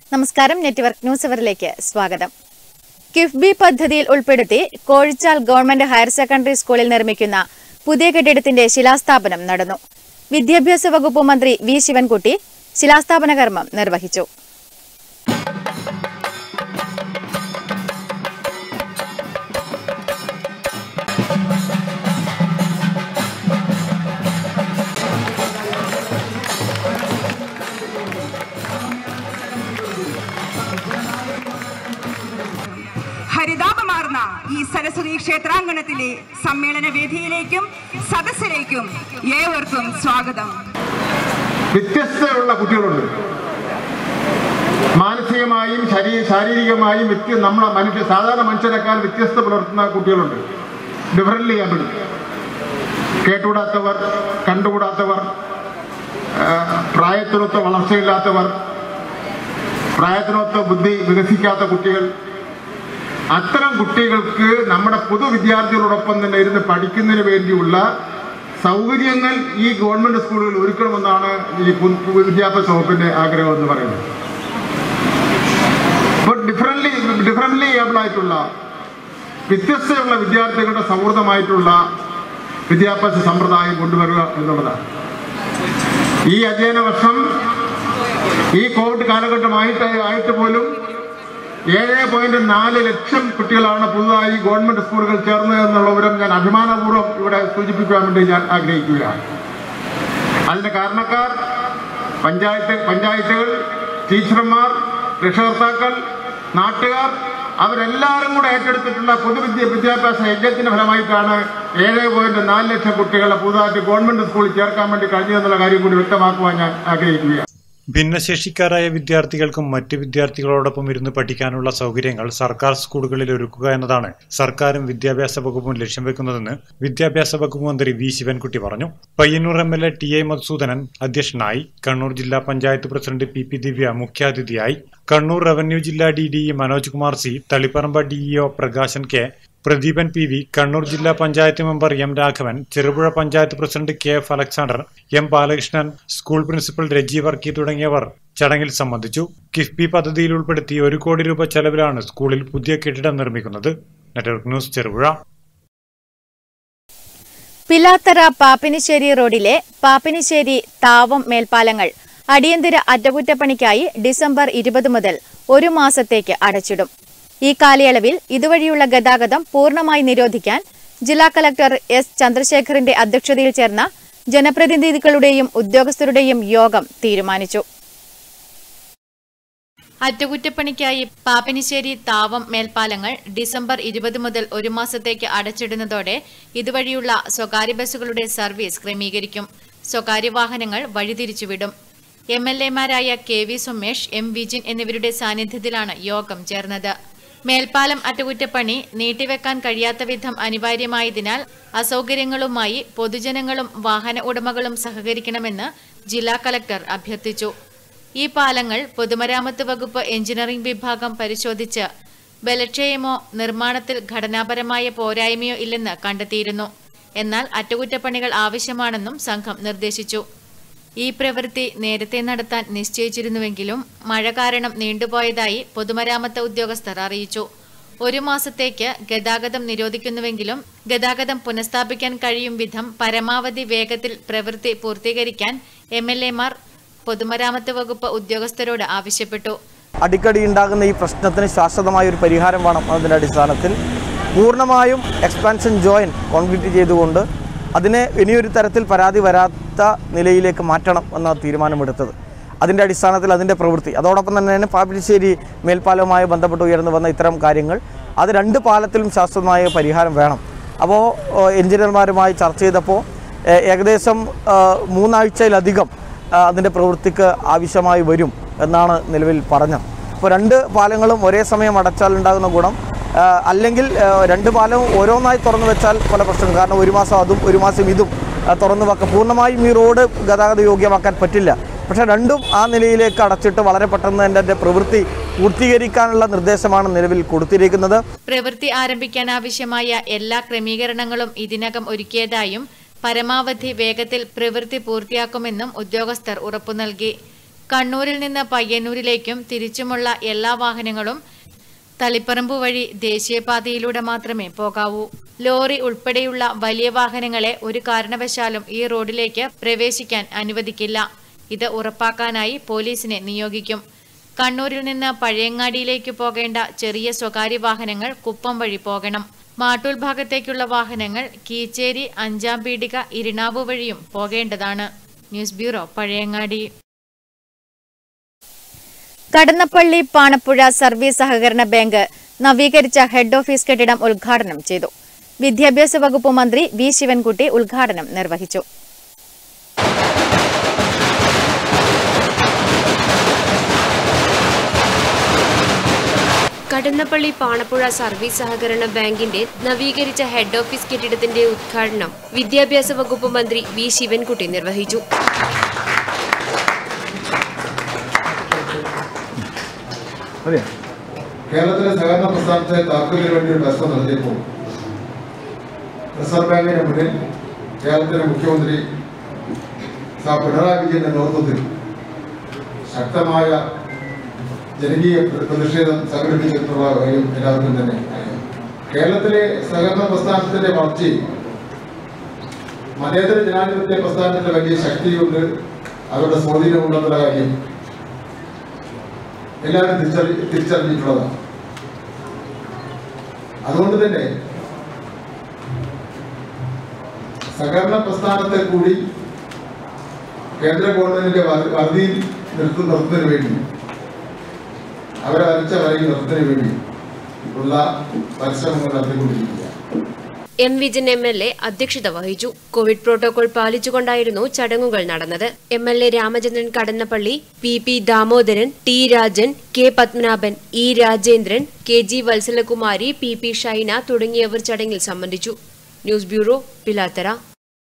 നമസ്കാരം network news അവറിലേക്ക് സ്വാഗതം കിഫ്ബി പദ്ധതിയിൽ ഉൾപ്പെടുത്തി കോഴിച്ചാൽ ഗവൺമെന്റ് ഹയർ സെക്കൻഡറി സ്കൂളിൽ നിർമ്മിക്കുന്ന പുതിയ കെട്ടിടത്തിന്റെ ശിലാസ്ഥാപനം നടന്നു വിദ്യാഭ്യാസ വകുപ്പ് മന്ത്രി വി ശിവൻകുട്ടി ശിലാസ്ഥാപന കർമ്മം നിർവഹിച്ചു ഹരിതാപമാർന്ന ഈ സരസ്വതി ക്ഷേത്രാങ്കണത്തിലെ സമ്മേളന വേദിയിലേക്കും സദസ്സിലേക്കും ഏവർക്കും സ്വാഗതം വ്യത്യസ്തമുള്ള കുട്ടികളുണ്ട് മാനസികമായും ശരീ ശാരീരികമായും വ്യത്യ നമ്മളെ മനുഷ്യ സാധാരണ മനുഷ്യരെക്കാൾ വ്യത്യസ്ത പുലർത്തുന്ന കുട്ടികളുണ്ട് ഡിഫറൻ്റ്ലി ഏബിൾ കേട്ടുകൂടാത്തവർ കണ്ടുകൂടാത്തവർ ആ, പ്രായത്തിനൊത്ത വളർച്ചയില്ലാത്തവർ പ്രായത്തിനൊത്ത ബുദ്ധി വികസിക്കാത്ത കുട്ടികൾ അത്തരം കുട്ടികൾക്ക് നമ്മുടെ പൊതുവിദ്യാർത്ഥികളോടൊപ്പം തന്നെ ഇരുന്ന് പഠിക്കുന്നതിന് വേണ്ടിയുള്ള സൗകര്യങ്ങൾ ഈ ഗവൺമെന്റ് സ്കൂളുകളിൽ ഒരുക്കണമെന്നാണ് ഈ പു- പു- വിദ്യാഭ്യാസ വകുപ്പിന്റെ ആഗ്രഹം എന്ന് പറയുന്നത് അപ്പോൾ ഡിഫറൻ്റ്ലി ഡിഫറൻ്റ്ലി ഏബിൾ ആയിട്ടുള്ള വ്യത്യസ്തയുള്ള വിദ്യാർത്ഥികളുടെ സൗഹൃദമായിട്ടുള്ള വിദ്യാഭ്യാസ സമ്പ്രദായം കൊണ്ടുവരിക എന്നുള്ളതാണ് ഈ അധ്യയന വർഷം ഈ കോവിഡ് കാലഘട്ടമായിട്ട് ആയിട്ട് പോലും ഏഴ് പോയിന്റ് നാല് ലക്ഷം കുട്ടികളാണ് പുതുതായി ഗവൺമെന്റ് സ്കൂളുകൾ ചേർന്നത് എന്നുള്ള വിവരം ഞാൻ അഭിമാനപൂർവ്വം ഇവിടെ സൂചിപ്പിക്കാൻ വേണ്ടി ഞാൻ ആഗ്രഹിക്കുകയാണ് അതിന്റെ കാരണക്കാർ പഞ്ചായത്ത് പഞ്ചായത്തുകൾ ടീച്ചർമാർ രക്ഷകർത്താക്കൾ നാട്ടുകാർ അവരെല്ലാവരും കൂടെ ഏറ്റെടുത്തിട്ടുള്ള പൊതുവിദ്യ വിദ്യാഭ്യാസ യജ്ഞത്തിന്റെ ഫലമായിട്ടാണ് ഏഴ് പോയിന്റ് നാല് ലക്ഷം കുട്ടികളെ പുതുതായിട്ട് ഗവൺമെന്റ് സ്കൂളിൽ ചേർക്കാൻ വേണ്ടി കഴിഞ്ഞതെന്നുള്ള കാര്യം കൂടി വ്യക്തമാക്കുവാൻ ഞാൻ ആഗ്രഹിക്കുകയാണ് ഭിന്നശേഷിക്കാരായ വിദ്യാർത്ഥികൾക്കും മറ്റ് വിദ്യാർത്ഥികളോടൊപ്പം ഇരുന്ന് പഠിക്കാനുള്ള സൗകര്യങ്ങൾ സർക്കാർ സ്കൂളുകളിൽ ഒരുക്കുക എന്നതാണ് സർക്കാരും വിദ്യാഭ്യാസ വകുപ്പും ലക്ഷ്യം വെക്കുന്നതെന്ന് വിദ്യാഭ്യാസ വകുപ്പ് മന്ത്രി വി ശിവൻകുട്ടി പറഞ്ഞു Payyanur M L A T A Madhusoodanan അധ്യക്ഷനായി കണ്ണൂർ ജില്ലാ panchayat president P P Divya മുഖ്യാതിഥിയായി കണ്ണൂർ റവന്യൂ ജില്ലാ D D Manoj Kumar C Thaliparamba DEO Prakashan K Pradeepan P V Kannur ജില്ലാ panchayat member M Raghavan Cherupuzha panchayat president K F Alexander M Balakrishnan school principal Raji Varkey തുടങ്ങിയവർ ചടങ്ങിൽ സംബന്ധിച്ചു കിഫ്ബി പദ്ധതിയിൽ ഉൾപ്പെടുത്തി ഒരു കോടി രൂപ ചെലവിലാണ് സ്കൂളിൽ പുതിയ കെട്ടിടം നിർമ്മിക്കുന്നത് നെറ്റ്വർക്ക് ന്യൂസ് ചെറുപുഴ പിലാത്തറ പാപ്പിനിശ്ശേരി റോഡിലെ പാപ്പിനിശ്ശേരി താവം മേൽപ്പാലങ്ങൾ അടിയന്തര അറ്റകുറ്റപ്പണിക്കായി ഡിസംബർ ഇരുപത് മുതൽ ഒരു മാസത്തേക്ക് അടച്ചിടും ഈ കാലയളവിൽ ഇതുവഴിയുള്ള ഗതാഗതം പൂർണ്ണമായി നിരോധിക്കാൻ ജില്ലാ കലക്ടർ എസ് ചന്ദ്രശേഖറിന്റെ അധ്യക്ഷതയിൽ ചേർന്ന ജനപ്രതിനിധികളുടെയും ഉദ്യോഗസ്ഥരുടെയും യോഗം തീരുമാനിച്ചു അറ്റകുറ്റപ്പണിക്കായി പാപ്പനിശ്ശേരി താവം മേൽപ്പാലങ്ങൾ ഡിസംബർ ഇരുപത് മുതൽ ഒരു മാസത്തേക്ക് അടച്ചിടുന്നതോടെ ഇതുവഴിയുള്ള സ്വകാര്യ ബസ്സുകളുടെ സർവീസ് ക്രമീകരിക്കും സ്വകാര്യ വാഹനങ്ങൾ വഴിതിരിച്ചുവിടും എം എൽ എമാരായ K V Sumesh M Vijin എന്നിവരുടെ സാന്നിധ്യത്തിലാണ് യോഗം ചേർന്നത് മേൽപ്പാലം അറ്റകുറ്റപ്പണി നീട്ടിവെക്കാൻ കഴിയാത്ത വിധം അനിവാര്യമായതിനാൽ അസൗകര്യങ്ങളുമായി പൊതുജനങ്ങളും വാഹന ഉടമകളും സഹകരിക്കണമെന്ന് ജില്ലാ കലക്ടർ അഭ്യർത്ഥിച്ചു ഈ പാലങ്ങൾ പൊതുമരാമത്ത് വകുപ്പ് എഞ്ചിനീയറിംഗ് വിഭാഗം പരിശോധിച്ച് ബലക്ഷയമോ നിർമ്മാണത്തിൽ ഘടനാപരമായ പോരായ്മയോ ഇല്ലെന്ന് കണ്ടെത്തിയിരുന്നു എന്നാൽ അറ്റകുറ്റപ്പണികൾ ആവശ്യമാണെന്നും സംഘം നിർദ്ദേശിച്ചു ഈ പ്രവൃത്തി നേരത്തെ നടത്താൻ നിശ്ചയിച്ചിരുന്നുവെങ്കിലും മഴ കാരണം നീണ്ടുപോയതായി പൊതുമരാമത്ത് ഉദ്യോഗസ്ഥർ അറിയിച്ചു ഒരു മാസത്തേക്ക് ഗതാഗതം നിരോധിക്കുന്നുവെങ്കിലും ഗതാഗതം പുനഃസ്ഥാപിക്കാൻ കഴിയും വിധം പരമാവധി വേഗത്തിൽ പ്രവൃത്തി പൂർത്തീകരിക്കാൻ എം എൽ എമാർ പൊതുമരാമത്ത് വകുപ്പ് ഉദ്യോഗസ്ഥരോട് ആവശ്യപ്പെട്ടു അടിക്കടി ഉണ്ടാകുന്ന ഈ പ്രശ്നത്തിന് ശാശ്വതമായ ഒരു പരിഹാരം വേണം അതിൻ്റെ അടിസ്ഥാനത്തിൽ പൂർണ്ണമായും എക്സ്പാൻഷൻ ജോയിൻ കോൺക്രീറ്റ് ചെയ്തുകൊണ്ട് അതിനെ ഇനിയൊരു തരത്തിൽ പരാതി വരാത്ത നിലയിലേക്ക് മാറ്റണം എന്ന തീരുമാനമെടുത്തത് അതിൻ്റെ അടിസ്ഥാനത്തിൽ അതിൻ്റെ പ്രവൃത്തി അതോടൊപ്പം തന്നെ പാപ്പിശ്ശേരി മേൽപ്പാലവുമായി ബന്ധപ്പെട്ട് ഉയർന്നു വന്ന ഇത്തരം കാര്യങ്ങൾ അത് രണ്ട് പാലത്തിലും ശാശ്വതമായ പരിഹാരം വേണം അപ്പോൾ എഞ്ചിനീയർമാരുമായി ചർച്ച ചെയ്തപ്പോൾ ഏ- ഏകദേശം ആ, മൂന്നാഴ്ചയിലധികം ആ, അതിൻ്റെ പ്രവൃത്തിക്ക് ആവശ്യമായി വരും എന്നാണ് നിലവിൽ പറഞ്ഞത് അപ്പോൾ രണ്ട് പാലങ്ങളും ഒരേ സമയം അടച്ചാൽ ഉണ്ടാകുന്ന ഗുണം ആ, അല്ലെങ്കിൽ ആ, രണ്ട് പാലവും ഓരോന്നായി തുറന്നു വെച്ചാൽ പല പ്രശ്നം കാരണം ഒരു മാസം അതും ഒരു മാസം ഇതും ആ, തുറന്നു വെക്കാം പൂർണ്ണമായും ഈ റോഡ് ഗതാഗത യോഗ്യമാക്കാൻ പറ്റില്ല പക്ഷേ രണ്ടും ആ നിലയിലേക്ക് അടച്ചിട്ട് വളരെ പെട്ടെന്ന് എൻ്റെ പ്രവൃത്തി പൂർത്തീകരിക്കാനുള്ള നിർദ്ദേശമാണ് നിലവിൽ കൊടുത്തിരിക്കുന്നത് പ്രവൃത്തി ആരംഭിക്കാൻ ആവശ്യമായ എല്ലാ ക്രമീകരണങ്ങളും ഇതിനകം ഒരുക്കിയതായും പരമാവധി വേഗത്തിൽ പ്രവൃത്തി പൂർത്തിയാക്കുമെന്നും ഉദ്യോഗസ്ഥർ ഉറപ്പു നൽകി കണ്ണൂരിൽ നിന്ന് പയ്യന്നൂരിലേക്കും തിരിച്ചുമുള്ള എല്ലാ വാഹനങ്ങളും തളിപ്പറമ്പ് വഴി ദേശീയപാതയിലൂടെ മാത്രമേ പോകാവൂ ലോറി ഉൾപ്പെടെയുള്ള വലിയ വാഹനങ്ങളെ ഒരു കാരണവശാലും ഈ റോഡിലേക്ക് പ്രവേശിക്കാൻ അനുവദിക്കില്ല ഇത് ഉറപ്പാക്കാനായി പോലീസിനെ നിയോഗിക്കും കണ്ണൂരിൽ നിന്ന് പഴയങ്ങാടിയിലേക്ക് പോകേണ്ട ചെറിയ സ്വകാര്യ വാഹനങ്ങൾ കുപ്പം വഴി പോകണം മാട്ടൂൽ ഭാഗത്തേക്കുള്ള വാഹനങ്ങൾ കീച്ചേരി അഞ്ചാം പീടിക ഇരിണാവ് വഴിയും പോകേണ്ടതാണ് news bureau Pazhayangadi Kadannappally Panapuzha service സഹകരണ ബാങ്ക് നവീകരിച്ച ഹെഡ് ഓഫീസ് കെട്ടിടം ഉദ്ഘാടനം ചെയ്തു വിദ്യാഭ്യാസ വകുപ്പ് മന്ത്രി വി ശിവൻകുട്ടി ഉദ്ഘാടനം നിർവഹിച്ചു കടന്നപ്പള്ളി പാണപ്പുഴ സർവീസ് സഹകരണ ബാങ്കിന്റെ നവീകരിച്ച ഹെഡ് ഓഫീസ് കെട്ടിടത്തിന്റെ ഉദ്ഘാടനം വിദ്യാഭ്യാസ വകുപ്പ് മന്ത്രി വി ശിവൻകുട്ടി നിർവഹിച്ചു കേരളത്തിലെ സഹകരണ പ്രസ്ഥാനത്തെ താക്കോലിന് വേണ്ടി ഒരു ബസ് നടത്തിയപ്പോൾ റിസർവ് ബാങ്കിന് മുന്നിൽ കേരളത്തിലെ മുഖ്യമന്ത്രി സാ പിണറായി വിജയന്റെ നേതൃത്വത്തിൽ ശക്തമായ ജനകീയ പ്ര- പ്രതിഷേധം സംഘടിപ്പിച്ചിട്ടുള്ള കാര്യം എല്ലാവർക്കും തന്നെ അറിയാം കേരളത്തിലെ സഹകരണ പ്രസ്ഥാനത്തിന്റെ വളർച്ചയിൽ മതേതര ജനാധിപത്യ പ്രസ്ഥാനത്തിന്റെ വലിയ ശക്തിയുണ്ട് അവരുടെ സ്വാധീനമുണ്ടെന്നുള്ള കാര്യം എല്ലാവരും തിരിച്ചറി തിരിച്ചറിഞ്ഞിട്ടുള്ളതാണ് അതുകൊണ്ട് തന്നെ സഹകരണ പ്രസ്ഥാനത്തെ കൂടി കേന്ദ്ര ഗവൺമെന്റിന്റെ വ- വറുതിയിൽ നിർത്തി നിർത്തുന്നതിന് വേണ്ടി അവരെ വരച്ച വരയിൽ നിർത്തുന്നതിന് വേണ്ടി ഉള്ള പരിശ്രമങ്ങൾ നടത്തിക്കൊണ്ടിരിക്കുകയാണ് M Vijayan M L A അധ്യക്ഷത വഹിച്ചു കോവിഡ് പ്രോട്ടോകോൾ പാലിച്ചുകൊണ്ടായിരുന്നു ചടങ്ങുകൾ നടന്നത് M L A Ramachandran Kadannappally P P Damodaran T Rajan K Padmanabhan E Rajendran K G Vatsalakumari P P Shaina തുടങ്ങിയവർ ചടങ്ങിൽ സംബന്ധിച്ചു news bureau Pilathara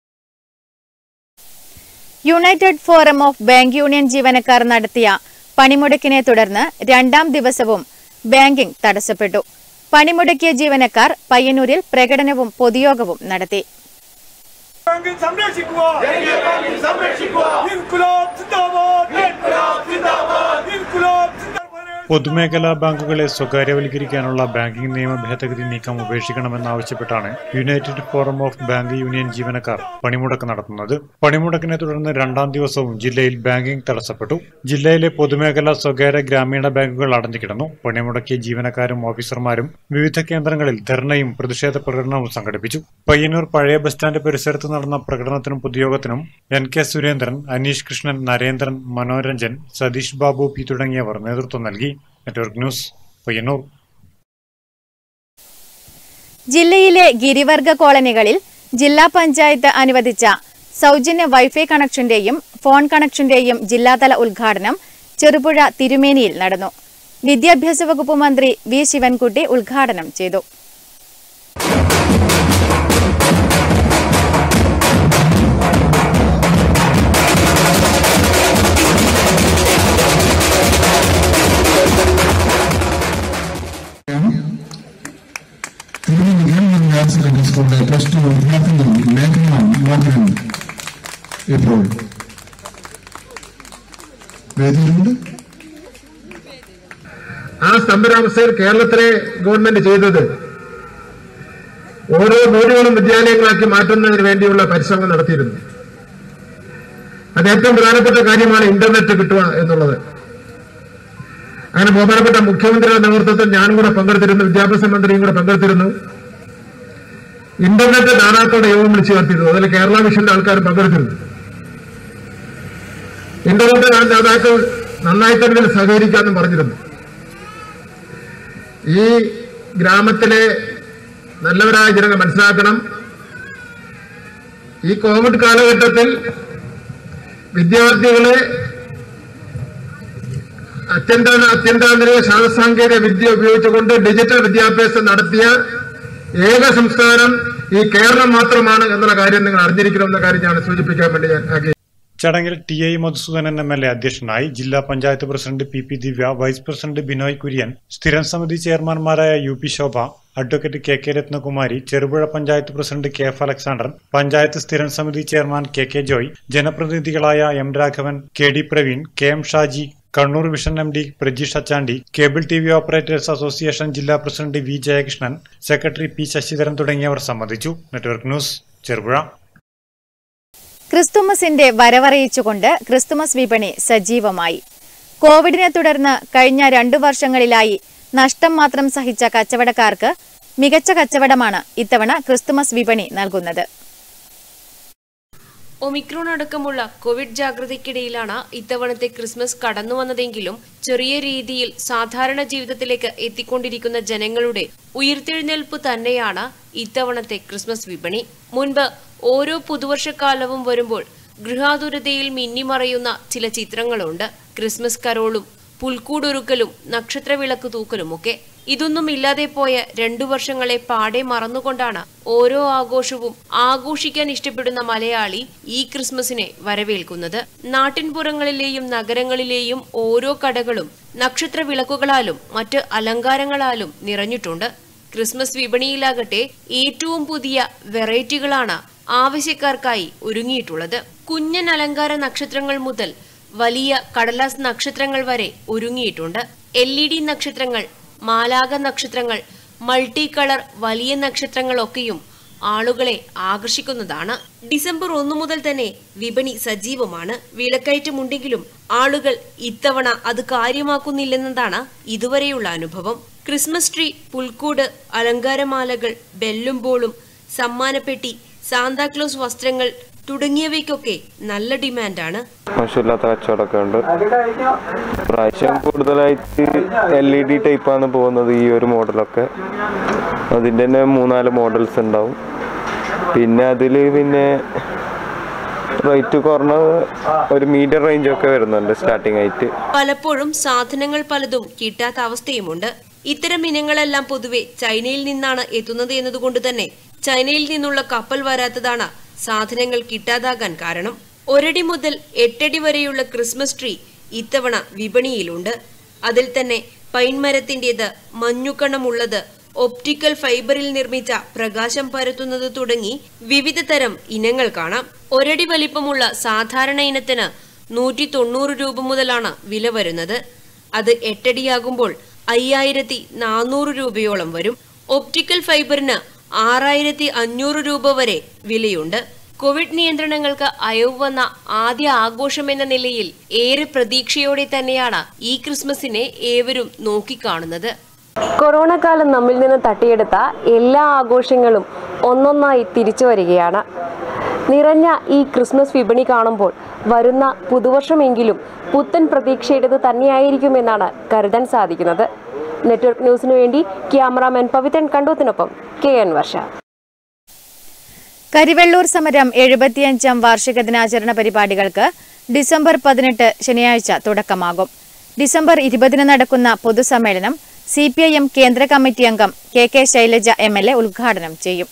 United Forum of Bank Union ജീവനക്കാർ നടത്തിയ പണിമുടക്കിനെ തുടർന്ന് രണ്ടാം ദിവസവും ബാങ്കിംഗ് തടസ്സപ്പെട്ടു പണിമുടക്കിയ ജീവനക്കാർ പയ്യന്നൂരിൽ പ്രകടനവും പൊതുയോഗവും നടത്തി ബാങ്കിൽ സംരക്ഷിക്കുക സംരക്ഷിക്കുക ഇൻകുലാബ് സിന്ദാബാദ് ഇൻകുലാബ് സിന്ദാബാദ് ഇൻകുലാബ് സിന്ദാബാദ് പൊതുമേഖലാ ബാങ്കുകളെ സ്വകാര്യവൽക്കരിക്കാനുള്ള ബാങ്കിംഗ് നിയമ ഭേദഗതി നീക്കം ഉപേക്ഷിക്കണമെന്നാവശ്യപ്പെട്ടാണ് United Forum of Bank Union ജീവനക്കാർ പണിമുടക്ക് നടത്തുന്നത് പണിമുടക്കിനെ തുടർന്ന് രണ്ടാം ദിവസവും ജില്ലയിൽ ബാങ്കിംഗ് തടസ്സപ്പെട്ടു ജില്ലയിലെ പൊതുമേഖലാ സ്വകാര്യ ഗ്രാമീണ ബാങ്കുകൾ അടഞ്ഞുകിടന്നു പണിമുടക്കിയ ജീവനക്കാരും ഓഫീസർമാരും വിവിധ കേന്ദ്രങ്ങളിൽ ധർണയും പ്രതിഷേധ പ്രകടനവും സംഘടിപ്പിച്ചു പയ്യന്നൂർ പഴയ ബസ് സ്റ്റാൻഡ് പരിസരത്ത് നടന്ന പ്രകടനത്തിനും പൊതുയോഗത്തിനും N K Surendran Aneesh Krishnan Narendran Manoranjan Satheesh Babu P തുടങ്ങിയവർ നേതൃത്വം നൽകി നെറ്റ്വർക്ക് ന്യൂസ് പയ്യന്നൂർ ജില്ലയിലെ ഗിരിവർഗ കോളനികളിൽ ജില്ലാ പഞ്ചായത്ത് അനുവദിച്ച സൗജന്യ വൈഫൈ കണക്ഷന്റെയും ഫോൺ കണക്ഷന്റെയും ജില്ലാതല ഉദ്ഘാടനം ചെറുപുഴ തിരുമേനിയിൽ നടന്നു വിദ്യാഭ്യാസ വകുപ്പ് മന്ത്രി വി ശിവൻകുട്ടി ഉദ്ഘാടനം ചെയ്തു തിരുവനന്തപുരം ഗവൺമെന്റ് ഹയർ സെക്കൻഡറി സ്കൂളിലെ പ്ലസ് ടു വിദ്യാർത്ഥികളും ലേഖനം മോഹനം ഇപ്പോൾ വേദിയിലുണ്ട് ആ സ്തംഭനാവസ്ഥയിൽ കേരളത്തിലെ ഗവൺമെന്റ് ചെയ്തത് ഓരോ വീടുകളും വിദ്യാലയങ്ങളാക്കി മാറ്റുന്നതിന് വേണ്ടിയുള്ള പരിശ്രമം നടത്തിയിരുന്നു അത് ഏറ്റവും പ്രധാനപ്പെട്ട കാര്യമാണ് ഇന്റർനെറ്റ് കിട്ടുക എന്നുള്ളത് അങ്ങനെ ബഹുമാനപ്പെട്ട മുഖ്യമന്ത്രിയുടെ നേതൃത്വത്തിൽ ഞാനും കൂടെ പങ്കെടുത്തിരുന്നു വിദ്യാഭ്യാസ മന്ത്രിയും കൂടെ പങ്കെടുത്തിരുന്നു ഇന്റർനെറ്റ് ദാതാക്കളുടെ യോഗം വിളിച്ചു ചേർത്തിരുന്നു അതിൽ കേരള മിഷന്റെ ആൾക്കാർ പങ്കെടുത്തിരുന്നു ഇന്റർനെറ്റ് ദാതാക്കൾ നന്നായി തന്നെ ഇതിൽ സഹകരിക്കാമെന്ന് പറഞ്ഞിരുന്നു ഈ ഗ്രാമത്തിലെ നല്ലവരായ ജനങ്ങൾ മനസ്സിലാക്കണം ഈ കോവിഡ് കാലഘട്ടത്തിൽ വിദ്യാർത്ഥികളെ അത്യന്ത അത്യന്താന്തരിക ശാസ്ത്രസാങ്കേതിക വിദ്യ ഉപയോഗിച്ചുകൊണ്ട് ഡിജിറ്റൽ വിദ്യാഭ്യാസം നടത്തിയ ഏക സംസ്ഥാനം ഈ കേരളം മാത്രമാണ് എന്നുള്ള കാര്യം നിങ്ങൾ അറിഞ്ഞിരിക്കണമെന്ന കാര്യം ഞാൻ സൂചിപ്പിക്കാൻ വേണ്ടി ഞാൻ ആഗ്രഹിക്കുന്നു ചടങ്ങിൽ T I Madhusoodanan M L A അധ്യക്ഷനായി ജില്ലാ panchayat president P P Divya vice president Binoy Kurian സ്ഥിരം സമിതി ചെയർമാൻമാരായ U P Shobha advocate K K Ratnakumari Cherupuzha panchayat president K F Alexander panchayat സ്ഥിരം സമിതി ചെയർമാൻ കെ കെ ജോയ് ജനപ്രതിനിധികളായ M Raghavan K D Praveen K M Shaji Kannur vision M D Prajeesh Achandi cable T V operators association ജില്ലാ president V Jayakrishnan secretary P Sasidharan തുടങ്ങിയവർ സംബന്ധിച്ചു network news Cherupuzha ക്രിസ്തുമസിന്റെ വരവറിയിച്ചുകൊണ്ട് Christmas വിപണി സജീവമായി കോവിഡിനെ തുടർന്ന് കഴിഞ്ഞ രണ്ടു വർഷങ്ങളിലായി നഷ്ടം മാത്രം സഹിച്ച കച്ചവടക്കാർക്ക് മികച്ച കച്ചവടമാണ് ഇത്തവണ ക്രിസ്തുമസ് വിപണി നൽകുന്നത് ഒമിക്രോൺ അടക്കമുള്ള കോവിഡ് ജാഗ്രതയ്ക്കിടയിലാണ് ഇത്തവണത്തെ ക്രിസ്മസ് കടന്നു വന്നതെങ്കിലും ചെറിയ രീതിയിൽ സാധാരണ ജീവിതത്തിലേക്ക് എത്തിക്കൊണ്ടിരിക്കുന്ന ജനങ്ങളുടെ ഉയർത്തെഴുന്നേൽപ്പ് തന്നെയാണ് ഇത്തവണത്തെ ക്രിസ്മസ് വിപണി മുൻപ് ഓരോ പുതുവർഷക്കാലവും വരുമ്പോൾ ഗൃഹാതുരതയിൽ മിന്നിമറയുന്ന ചില ചിത്രങ്ങളുണ്ട് ക്രിസ്മസ് കരോളും പുൽക്കൂടൊരുക്കലും നക്ഷത്രവിളക്ക് തൂക്കലുമൊക്കെ ഇതൊന്നും ഇല്ലാതെ പോയ രണ്ടു വർഷങ്ങളെ പാടെ മറന്നുകൊണ്ടാണ് ഓരോ ആഘോഷവും ആഘോഷിക്കാൻ ഇഷ്ടപ്പെടുന്ന മലയാളി ഈ ക്രിസ്മസിനെ വരവേൽക്കുന്നത് നാട്ടിൻപുറങ്ങളിലെയും നഗരങ്ങളിലെയും ഓരോ കടകളും നക്ഷത്ര വിളക്കുകളാലും മറ്റ് അലങ്കാരങ്ങളാലും നിറഞ്ഞിട്ടുണ്ട് ക്രിസ്മസ് വിപണിയിലാകട്ടെ ഏറ്റവും പുതിയ വെറൈറ്റികളാണ് ആവശ്യക്കാർക്കായി ഒരുങ്ങിയിട്ടുള്ളത് കുഞ്ഞൻ അലങ്കാര നക്ഷത്രങ്ങൾ മുതൽ വലിയ കടലാസ് നക്ഷത്രങ്ങൾ വരെ ഒരുങ്ങിയിട്ടുണ്ട് എൽ ഇ ഡി നക്ഷത്രങ്ങൾ മാലാക നക്ഷത്രങ്ങൾ മൾട്ടി കളർ വലിയ നക്ഷത്രങ്ങളൊക്കെയും ആളുകളെ ആകർഷിക്കുന്നതാണ് ഡിസംബർ ഒന്നു മുതൽ തന്നെ വിപണി സജീവമാണ് വിലക്കയറ്റമുണ്ടെങ്കിലും ആളുകൾ ഇത്തവണ അത് കാര്യമാക്കുന്നില്ലെന്നതാണ് ഇതുവരെയുള്ള അനുഭവം ക്രിസ്മസ് ട്രീ പുൽക്കൂട് അലങ്കാരമാലകൾ ബെല്ലും ബോളും സമ്മാനപ്പെട്ടി സാന്താക്ലോസ് വസ്ത്രങ്ങൾ തുടങ്ങിയവയ്ക്കൊക്കെ നല്ല ഡിമാൻഡാണ് മോശമില്ലാത്ത കച്ചവടമൊക്കെ ഉണ്ട് പ്രാവശ്യം കൂടുതലായിട്ട് എൽ ഇ ഡി ടൈപ്പാണ് പോകുന്നത് ഈ ഒരു മോഡലൊക്കെ അതിൻ്റെ തന്നെ മൂന്നാല് മോഡൽസ് ഉണ്ടാവും പിന്നെ അതിൽ പിന്നെ റേറ്റ് കുറഞ്ഞ ഒരു മീഡിയം റേഞ്ച് ഒക്കെ വരുന്നുണ്ട് സ്റ്റാർട്ടിംഗ് ആയിട്ട് പലപ്പോഴും സാധനങ്ങൾ പലതും കിട്ടാത്ത അവസ്ഥയുമുണ്ട് ഇത്തരം ഇനങ്ങളെല്ലാം പൊതുവെ ചൈനയിൽ നിന്നാണ് എത്തുന്നത് എന്നതുകൊണ്ട് തന്നെ ചൈനയിൽ നിന്നുള്ള കപ്പൽ വരാത്തതാണ് സാധനങ്ങൾ കിട്ടാതാകാൻ കാരണം ഒരടി മുതൽ എട്ടടി വരെയുള്ള ക്രിസ്മസ് ട്രീ ഇത്തവണ വിപണിയിലുണ്ട് അതിൽ തന്നെ പൈൻമരത്തിന്റേത് മഞ്ഞുകണമുള്ളത് ഒപ്റ്റിക്കൽ ഫൈബറിൽ നിർമ്മിച്ച പ്രകാശം പരത്തുന്നത് തുടങ്ങി വിവിധ തരം ഇനങ്ങൾ കാണാം ഒരടി വലിപ്പമുള്ള സാധാരണ ഇനത്തിന് നൂറ്റി തൊണ്ണൂറ് രൂപ മുതലാണ് വില വരുന്നത് അത് എട്ടടിയാകുമ്പോൾ അയ്യായിരത്തി നാനൂറ് രൂപയോളം വരും ഒപ്റ്റിക്കൽ ഫൈബറിന് ആറായിരത്തി അഞ്ഞൂറ് രൂപ വരെ വിലയുണ്ട് കോവിഡ് നിയന്ത്രണങ്ങൾക്ക് അയവ് വന്ന ആദ്യ ആഘോഷം എന്ന നിലയിൽ ഏറെ പ്രതീക്ഷയോടെ തന്നെയാണ് ഈ ക്രിസ്മസിനെ ഏവരും നോക്കിക്കാണുന്നത് കൊറോണ കാലം നമ്മിൽ നിന്ന് തട്ടിയെടുത്ത എല്ലാ ആഘോഷങ്ങളും ഒന്നൊന്നായി തിരിച്ചു വരികയാണ് നിറഞ്ഞ ഈ ക്രിസ്മസ് വിപണി കാണുമ്പോൾ വരുന്ന പുതുവർഷമെങ്കിലും പുത്തൻ പ്രതീക്ഷയുടേത് തന്നെയായിരിക്കുമെന്നാണ് കരുതാൻ സാധിക്കുന്നത് നെറ്റ്വർക്ക് ന്യൂസിനു വേണ്ടി ക്യാമറാമാൻ പവിത്രൻ കണ്ടൂത്തിനൊപ്പം കെ എൻ വർഷ കരിവെള്ളൂർ സമരം എഴുപത്തിയഞ്ചാം വാർഷിക ദിനാചരണ പരിപാടികൾക്ക് ഡിസംബർ പതിനെട്ട് ശനിയാഴ്ച തുടക്കമാകും ഡിസംബർ ഇരുപതിന് നടക്കുന്ന പൊതുസമ്മേളനം സി പി ഐ എം കേന്ദ്ര കമ്മിറ്റി അംഗം K K Shailaja M L A ഉദ്ഘാടനം ചെയ്യും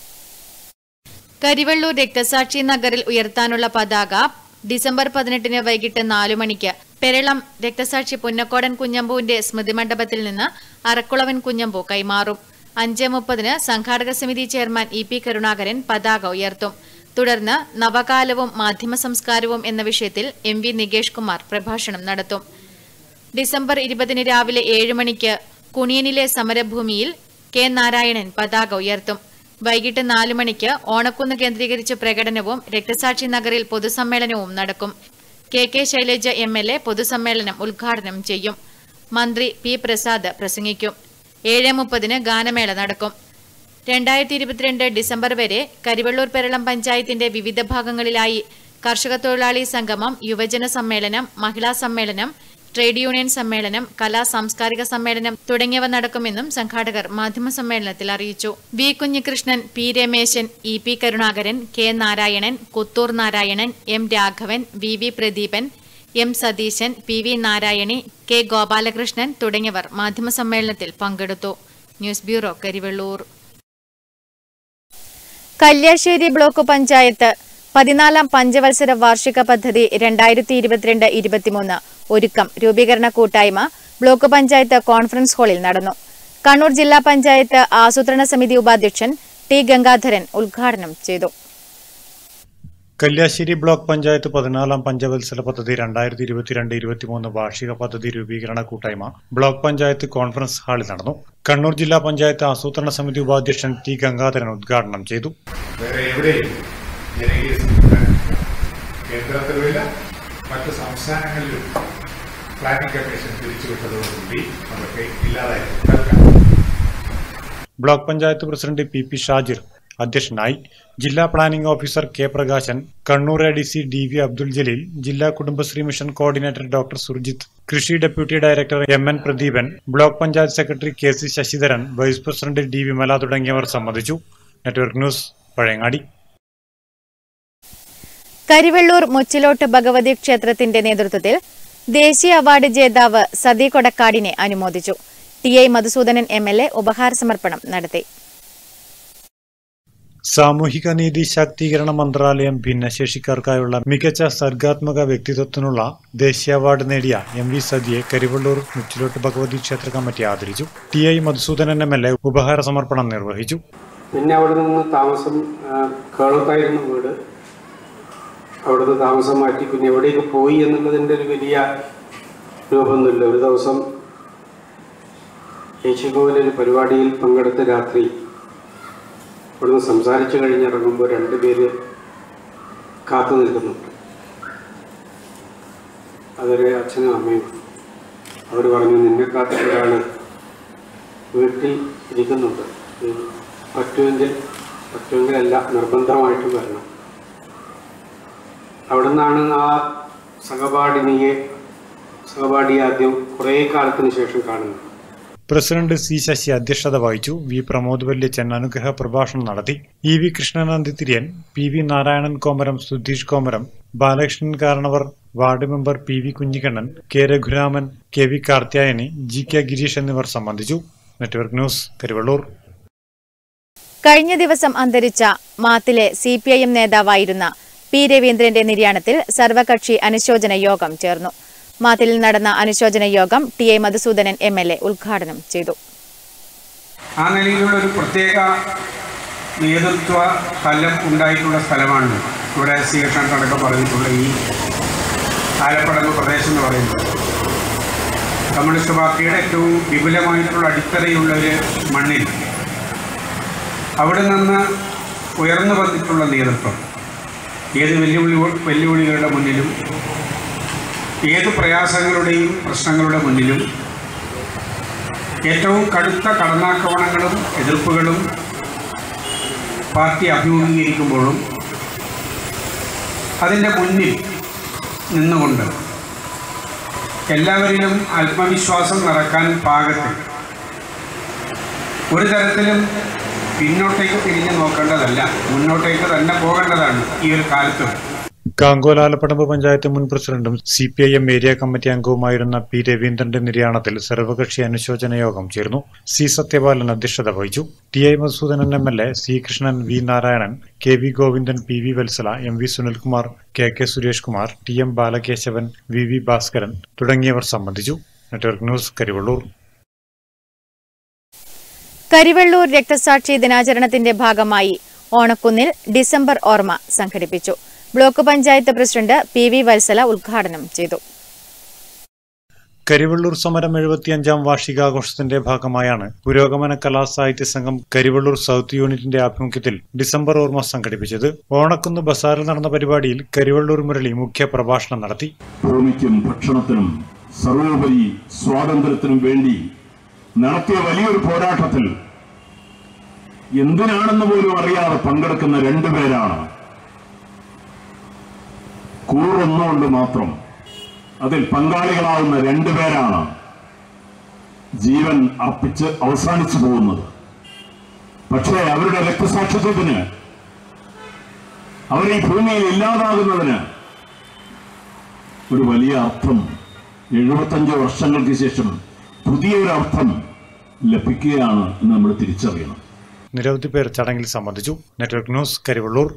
കരിവെള്ളൂർ രക്തസാക്ഷി നഗറിൽ ഉയർത്താനുള്ള പതാക ഡിസംബർ പതിനെട്ടിന് വൈകിട്ട് നാലു മണിക്ക് പെരളം രക്തസാക്ഷി പുന്നക്കോടൻ കുഞ്ഞമ്പുവിന്റെ സ്മൃതി മണ്ഡപത്തിൽ നിന്ന് അറക്കുളവൻ കുഞ്ഞമ്പു കൈമാറും അഞ്ച് മുപ്പതിന് സംഘാടക സമിതി ചെയർമാൻ ഇ പി കരുണാകരൻ പതാക ഉയർത്തും തുടർന്ന് നവകാലവും മാധ്യമ സംസ്കാരവും എന്ന വിഷയത്തിൽ എം വി നികേഷ് കുമാർ പ്രഭാഷണം നടത്തും ഡിസംബർ ഇരുപതിന് രാവിലെ ഏഴ് മണിക്ക് കുണിയനിലെ സമരഭൂമിയിൽ കെ നാരായണൻ പതാക ഉയർത്തും വൈകിട്ട് നാലു മണിക്ക് ഓണക്കുന്ന് കേന്ദ്രീകരിച്ച് പ്രകടനവും രക്തസാക്ഷി നഗറിൽ പൊതുസമ്മേളനവും നടക്കും K K Shailaja M L A പൊതുസമ്മേളനം ഉദ്ഘാടനം ചെയ്യും മന്ത്രി പി പ്രസാദ് പ്രസംഗിക്കും ഏഴ് മുപ്പതിന് ഗാനമേള നടക്കും രണ്ടായിരത്തി ഇരുപത്തിരണ്ട് ഡിസംബർ വരെ കരിവള്ളൂർ പെരളം പഞ്ചായത്തിന്റെ വിവിധ ഭാഗങ്ങളിലായി കർഷക തൊഴിലാളി സംഗമം യുവജന സമ്മേളനം മഹിളാ സമ്മേളനം ട്രേഡ് യൂണിയൻ സമ്മേളനം കലാ സാംസ്കാരിക സമ്മേളനം തുടങ്ങിയവ നടക്കുമെന്നും സംഘാടകർ മാധ്യമസമ്മേളനത്തിൽ അറിയിച്ചു V Kunhikrishnan P Rameshan E P Karunakaran K Narayanan Kuthur Narayanan M Raghavan V V Pradeepan M Satheesan P V Narayani K Gopalakrishnan തുടങ്ങിയവർ മാധ്യമസമ്മേളനത്തിൽ പങ്കെടുത്തു news bureau Karivellur Kalliasseri block panchayat പതിനാലാം പഞ്ചവത്സര വാർഷിക പദ്ധതി രണ്ടായിരത്തി ഇരുപത്തിരണ്ട് ഇരുപത്തിമൂന്ന് ഒരുക്കം രൂപീകരണ കൂട്ടായ്മ ബ്ലോക്ക് പഞ്ചായത്ത് കോൺഫറൻസ് ഹാളിൽ നടന്നു കണ്ണൂർ ജില്ലാ പഞ്ചായത്ത് ആസൂത്രണ സമിതി ഉപാധ്യക്ഷൻ ടി ഗംഗാധരൻ ഉദ്ഘാടനം ചെയ്തു കല്യാശ്ശേരി ബ്ലോക്ക് പഞ്ചായത്ത് പതിനാലാം പഞ്ചവത്സര പദ്ധതി രണ്ടായിരത്തി ഇരുപത്തിരണ്ട് ഇരുപത്തിമൂന്ന് വാർഷിക പദ്ധതി രൂപീകരണ കൂട്ടായ്മ ബ്ലോക്ക് പഞ്ചായത്ത് കോൺഫറൻസ് ഹാളിൽ നടന്നു കണ്ണൂർ ജില്ലാ പഞ്ചായത്ത് ആസൂത്രണ സമിതി ഉപാധ്യക്ഷൻ ടി ഗംഗാധരൻ ഉദ്ഘാടനം ചെയ്തു വേറെ എവിടെയും ജനകീയ സംവിധാനം കേന്ദ്രത്തിലുമില്ല മറ്റ് സംസ്ഥാനങ്ങളിലും പ്ലാനിംഗ് കമ്മീഷൻ പിരിച്ചുവിട്ടതോടുകൂടി അതൊക്കെ ഇല്ലാതായി തൽക്കാലം block panchayat president P P Shajir അധ്യക്ഷനായി ജില്ലാ planning officer K Prakashan Kannur A D C D V Abdul Jaleel ജില്ലാ Kudumbashree mission coordinator doctor Surjith കൃഷി deputy director M N Pradeepan block panchayat secretary K C Sasidharan vice president D Vimala തുടങ്ങിയവർ സംബന്ധിച്ചു നെറ്റ്വർക്ക് ന്യൂസ് പഴയങ്ങാടി കരിവെള്ളൂർ മുച്ചിലോട്ട് ഭഗവതി ക്ഷേത്രത്തിന്റെ നേതൃത്വത്തിൽ ദേശീയ അവാർഡ് ജേതാവ് സതി കൊടക്കാടിനെ അനുമോദിച്ചു T I Madhusoodanan M L A ഉപഹാര സമർപ്പണം നടത്തി സാമൂഹിക നീതി ശാക്തീകരണ മന്ത്രാലയം ഭിന്നശേഷിക്കാർക്കായുള്ള മികച്ച സർഗാത്മക വ്യക്തിത്വത്തിനുള്ള ദേശീയ അവാർഡ് നേടിയ എം വി സതിയെ കരിവള്ളൂർ മുച്ചിലോട്ട് ഭഗവതി ക്ഷേത്ര കമ്മിറ്റി ആദരിച്ചു T I Madhusoodanan M L A ഉപഹാര സമർപ്പണം നിർവഹിച്ചു പിന്നെ അവിടെ നിന്ന് താമസം ആ, കേളത്തായിരുന്നു വീട് അവിടുന്ന് താമസം മാറ്റി പിന്നെ എവിടേക്ക് പോയി എന്നുള്ളതിൻ്റെ ഒരു വലിയ രൂപമൊന്നുമില്ല ഒരു ദിവസം യേശുകോവിലൊരു പരിപാടിയിൽ പങ്കെടുത്ത രാത്രി അവിടുന്ന് സംസാരിച്ചു കഴിഞ്ഞിറങ്ങുമ്പോൾ രണ്ടുപേര് കാത്തു നിൽക്കുന്നുണ്ട് അതൊരു അച്ഛനും അമ്മയും അവർ പറഞ്ഞു നിന്നെ കാത്ത ഒരാൾ വീട്ടിൽ ഇരിക്കുന്നുണ്ട് നീ പറ്റുമെങ്കിൽ പറ്റുമെങ്കിലല്ല നിർബന്ധമായിട്ടും വരണം അവിടെ നിന്നാണ് ആ സഹപാഠിനിയെ സഹപാഠിയെ ആദ്യം കുറേ കാലത്തിന് ശേഷം കാണുന്നത് പ്രസിഡന്റ് സി ശശി അധ്യക്ഷത വഹിച്ചു വി പ്രമോദ് വല്യച്ചൻ അനുഗ്രഹ പ്രഭാഷണം നടത്തി E V Krishnanandi Thiriyan P V Narayanan കോമരം സുധീഷ് കോമരം ബാലകൃഷ്ണൻ കാരണവർ ward member P V Kunhikannan K Raghuraman K V Karthyayani G K Gireesh എന്നിവർ സംബന്ധിച്ചു നെറ്റ്വർക്ക് ന്യൂസ് കരിവള്ളൂർ കഴിഞ്ഞ ദിവസം അന്തരിച്ച മാത്തിലെ സി പി ഐ എം നേതാവായിരുന്ന പി രവീന്ദ്രന്റെ നിര്യാണത്തിൽ സർവകക്ഷി അനുശോചന യോഗം ചേർന്നു മാത്തിലിൽ നടന്ന അനുശോചന യോഗം T A Madhusoodanan M L A ഉദ്ഘാടനം ചെയ്തു ആ നിലയിലുള്ള ഒരു പ്രത്യേക നേതൃത്വ തലം ഉണ്ടായിട്ടുള്ള സ്ഥലമാണ് ഇവിടെ ശ്രീകൃഷ്ണൻ അടക്കം പറഞ്ഞിട്ടുള്ള ഈ ആലപ്പടമ്പ് പ്രദേശം എന്ന് പറയുന്നത് കമ്മ്യൂണിസ്റ്റ് പാർട്ടിയുടെ ഏറ്റവും വിപുലമായിട്ടുള്ള അടിത്തറയുള്ള ഒരു മണ്ണിൽ അവിടെ നിന്ന് ഉയർന്നു വന്നിട്ടുള്ള നേതൃത്വം ഏത് വെല്ലുവിളി വെല്ലുവിളികളുടെ മുന്നിലും ഏത് പ്രയാസങ്ങളുടെയും പ്രശ്നങ്ങളുടെ മുന്നിലും ഏറ്റവും കടുത്ത കടന്നാക്രമണങ്ങളും എതിർപ്പുകളും പാർട്ടി അഭിമുഖീകരിക്കുമ്പോഴും അതിൻ്റെ മുന്നിൽ നിന്നുകൊണ്ട് എല്ലാവരിലും ആത്മവിശ്വാസം നിറക്കാൻ പാകത്തിൽ ഒരു തരത്തിലും പിന്നോട്ടേക്ക് തിരിഞ്ഞു നോക്കേണ്ടതല്ല മുന്നോട്ടേക്ക് തന്നെ പോകേണ്ടതാണ് ഈ ഒരു കാലത്ത് കാങ്കോൽ ആലപ്പടമ്പ് പഞ്ചായത്ത് മുൻ പ്രസിഡന്റും C P I M area committee അംഗവുമായിരുന്ന പി രവീന്ദ്രന്റെ നിര്യാണത്തിൽ സർവകക്ഷി അനുശോചന യോഗം ചേർന്നു സി സത്യപാലൻ അധ്യക്ഷത വഹിച്ചു T I Madhusoodanan M L A C Krishnan V Narayanan K V Govindan P V Vatsala M V Sunilkumar K K Suresh Kumar T M Balakesavan V V Bhaskaran തുടങ്ങിയവർ സംബന്ധിച്ചു നെറ്റ്വർക്ക് ന്യൂസ് കരിവള്ളൂർ കരിവെള്ളൂർ രക്തസാക്ഷി ദിനാചരണത്തിന്റെ ഭാഗമായി ഓണക്കുന്നിൽ ഡിസംബർ ഓർമ്മ സംഘടിപ്പിച്ചു block panchayat president P V Vatsala ഉദ്ഘാടനം ചെയ്തു കരിവള്ളൂർ സമരം എഴുപത്തിയഞ്ചാം വാർഷികാഘോഷത്തിന്റെ ഭാഗമായാണ് പുരോഗമന കലാസാഹിത്യ സംഘം കരിവള്ളൂർ സൗത്ത് യൂണിറ്റിന്റെ ആഭിമുഖ്യത്തിൽ ഡിസംബർ ഓർമ്മ സംഘടിപ്പിച്ചത് ഓണക്കുന്ന് ബസാറിൽ നടന്ന പരിപാടിയിൽ കരിവള്ളൂർ മുരളി മുഖ്യ പ്രഭാഷണം നടത്തി ഭൂമിക്കും ഭക്ഷണത്തിനും സർവോപരി സ്വാതന്ത്ര്യത്തിനും വേണ്ടി നടത്തിയ വലിയൊരു പോരാട്ടത്തിൽ എന്തിനാണെന്ന് പോലും അറിയാതെ പങ്കെടുക്കുന്ന രണ്ടുപേരാണ് കൂറൊന്നുകൊണ്ട് മാത്രം അതിൽ പങ്കാളികളാവുന്ന രണ്ടുപേരാണ് ജീവൻ അർപ്പിച്ച് അവസാനിച്ചു പോകുന്നത് പക്ഷേ അവരുടെ രക്തസാക്ഷിത്വത്തിന് അവർ ഈ ഭൂമിയിൽ ഇല്ലാതാകുന്നതിന് ഒരു വലിയ അർത്ഥം എഴുപത്തഞ്ച് വർഷങ്ങൾക്ക് ശേഷം പുതിയൊരു അർത്ഥം ലഭിക്കുകയാണ് എന്ന് നമ്മൾ തിരിച്ചറിയണം നിരവധി പേർ ചടങ്ങിൽ സംബന്ധിച്ചു നെറ്റ്വർക്ക് ന്യൂസ് കരിവള്ളൂർ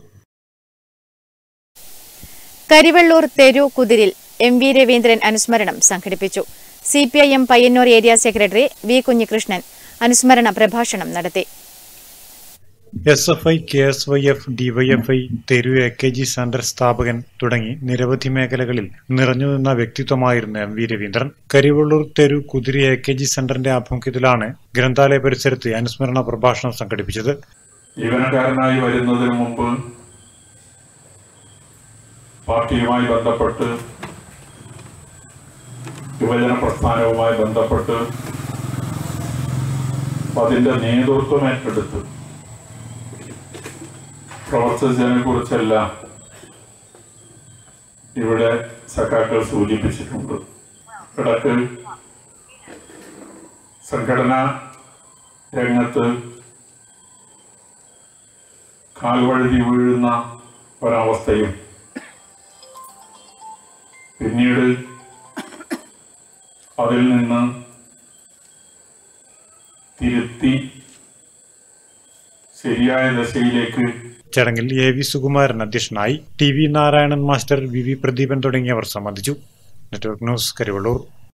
കരിവെള്ളൂർ തെരു കുതിരിൽ എം വി രവീന്ദ്രൻ അനുസ്മരണം സംഘടിപ്പിച്ചു C P I M Payyanur area secretary V Kunhikrishnan അനുസ്മരണ പ്രഭാഷണം നടത്തി S F I K S Y F DYFI Theru A K G centre സ്ഥാപകൻ തുടങ്ങി നിരവധി മേഖലകളിൽ നിറഞ്ഞുനിന്ന വ്യക്തിത്വമായിരുന്നു M V Raveendran Karivellur Theru Kuthiri A K G സെന്ററിന്റെ ആഭിമുഖ്യത്തിലാണ് ഗ്രന്ഥാലയ പരിസരത്ത് അനുസ്മരണ പ്രഭാഷണം സംഘടിപ്പിച്ചത് ജീവനക്കാരനായി വരുന്നതിന് മുമ്പ് പാർട്ടിയുമായി ബന്ധപ്പെട്ട് യുവജന പ്രസ്ഥാനവുമായി ബന്ധപ്പെട്ട് അതിന്റെ നേതൃത്വം ഏറ്റെടുത്ത് പ്രവർത്തിച്ചതിനെ കുറിച്ചെല്ലാം ഇവിടെ സഖാക്കൾ സൂചിപ്പിച്ചിട്ടുണ്ട് ഇടക്ക് സംഘടനാ രംഗത്ത് കാൽവഴുതി വീഴുന്ന ഒരവസ്ഥയും പിന്നീട് അതിൽ നിന്ന് തിരുത്തി ശരിയായ ദശയിലേക്ക് ചടങ്ങിൽ എ വി സുകുമാരൻ അധ്യക്ഷനായി T V Narayanan master V V Pradeepan തുടങ്ങിയവർ സംബന്ധിച്ചു നെറ്റ്വർക്ക് ന്യൂസ് കരിവള്ളൂർ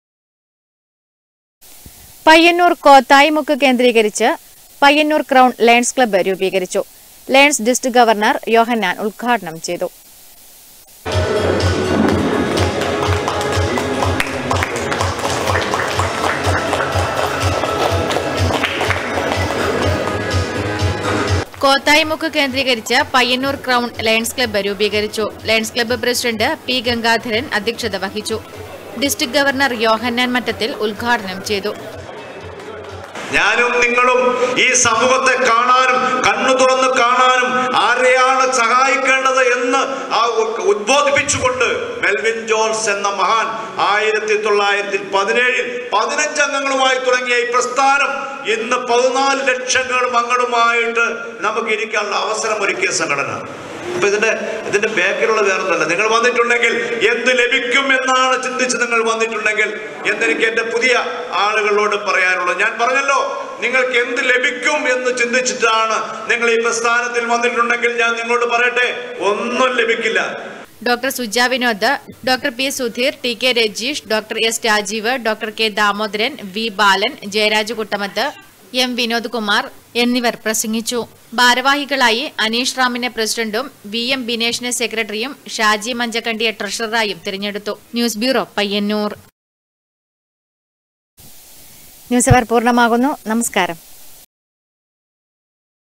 പയ്യന്നൂർ കോത്തായിമുക്ക് കേന്ദ്രീകരിച്ച് പയ്യന്നൂർ ക്രൗൺ ലയൺസ് ക്ലബ്ബ് രൂപീകരിച്ചു ലയൺസ് ഡിസ്ട്രിക്ട് ഗവർണർ യോഹന്നാൻ ഉദ്ഘാടനം ചെയ്തു കോത്തായിമുക്ക് കേന്ദ്രീകരിച്ച് പയ്യന്നൂർ ക്രൗൺ ലയൺസ് ക്ലബ്ബ് രൂപീകരിച്ചു lions club president P Gangadharan അധ്യക്ഷത വഹിച്ചു ഡിസ്ട്രിക്ട് ഗവർണർ യോഹന്നാൻ മറ്റത്തിൽ ഉദ്ഘാടനം ചെയ്തു ഞാനും നിങ്ങളും ഈ സമൂഹത്തെ കാണാനും കണ്ണു തുറന്ന് കാണാനും ആരെയാണ് സഹായിക്കേണ്ടത് എന്ന് ആ ഉ- ഉദ്ബോധിപ്പിച്ചുകൊണ്ട് മെൽവിൻ ജോൺസ് എന്ന മഹാൻ ആയിരത്തി തൊള്ളായിരത്തി പതിനേഴിൽ പതിനഞ്ച് അംഗങ്ങളുമായി തുടങ്ങിയ ഈ പ്രസ്ഥാനം ഇന്ന് പതിനാല് ലക്ഷങ്ങളും അംഗങ്ങളുമായിട്ട് നമുക്ക് ഇരിക്കാനുള്ള അവസരം ഒരുക്കിയ സംഘടന അപ്പൊ ഇതിന്റെ ഇതിന്റെ ബാക്കിലുള്ള വേറൊന്നുമല്ല നിങ്ങൾ വന്നിട്ടുണ്ടെങ്കിൽ എന്ത് ലഭിക്കും എന്നാണ് ചിന്തിച്ച് നിങ്ങൾ വന്നിട്ടുണ്ടെങ്കിൽ എന്നെനിക്ക് എന്റെ പുതിയ ആളുകളോട് പറയാനുള്ളത് ഞാൻ പറഞ്ഞല്ലോ നിങ്ങൾക്ക് എന്ത് ലഭിക്കും എന്ന് ചിന്തിച്ചിട്ടാണ് നിങ്ങൾ ഈ പ്രസ്ഥാനത്തിൽ വന്നിട്ടുണ്ടെങ്കിൽ ഞാൻ നിങ്ങളോട് പറയട്ടെ ഒന്നും ലഭിക്കില്ല doctor Suja Vinod doctor P Sudheer T K Rajeesh doctor S Rajeev doctor K Damodaran V Balan Jayaraj Kuttamath M Vinod Kumar എന്നിവർ പ്രസംഗിച്ചു ഭാരവാഹികളായി അനീഷ് റാമിനെ പ്രസിഡന്റും വി എം ബിനേഷിനെ സെക്രട്ടറിയും ഷാജി മഞ്ചക്കണ്ടിയെ ട്രഷററായും തിരഞ്ഞെടുത്തു ന്യൂസ് ബ്യൂറോ പയ്യന്നൂർ ന്യൂസ് അവർ പൂർണ്ണമാകുന്നു നമസ്കാരം